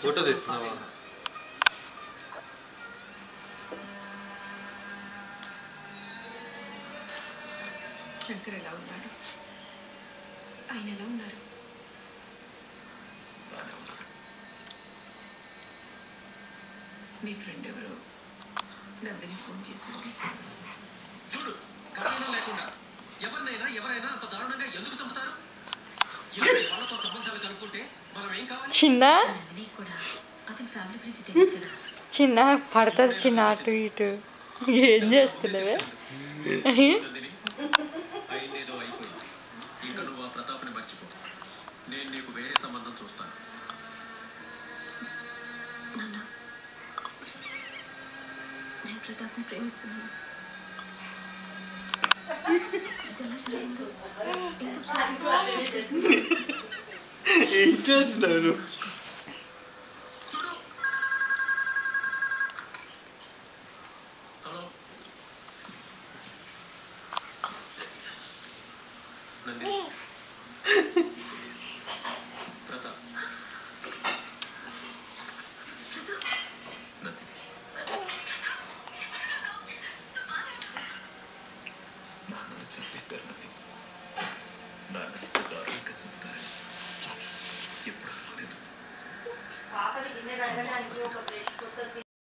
photo తీస్తున్నావా Shankar ఎలా ఉన్నాడు ఆయన ఎలా ఉన్నారు బాగానే ఉన్నాడు నీ ఫ్రెండ్ ఎవరో నందిని ఫోన్ చేసింది చూడు కారణం లేకుండా ఎవరినైనా ఎవరైనా అంత దారుణంగా ఎందుకు చంపుతారు ఇలాంటి వాళ్ళతో సంబంధాలు కనుక్కుంటే మనం ఏం కావాలి చిన్న నందిని కూడా అతని ఫ్యామిలీ గురించి తెలియదు కదా చిన్న పడుతుంది చిన్న అటు ఇటు ఏం చేస్తున్నావే నందిని అయిందేదో అయిపోయింది ఇంకా నువ్వు ఆ ప్రతాప్ని మర్చిపో నేను నీకు వేరే సంబంధం చూస్తాను నాన్న నేను ప్రతాప్ని ప్రేమిస్తున్నాను ఇది ఎలా జరిగిందో ఎందుకు జరిగిందో తెలిసింది ఏం చేస్తున్నావు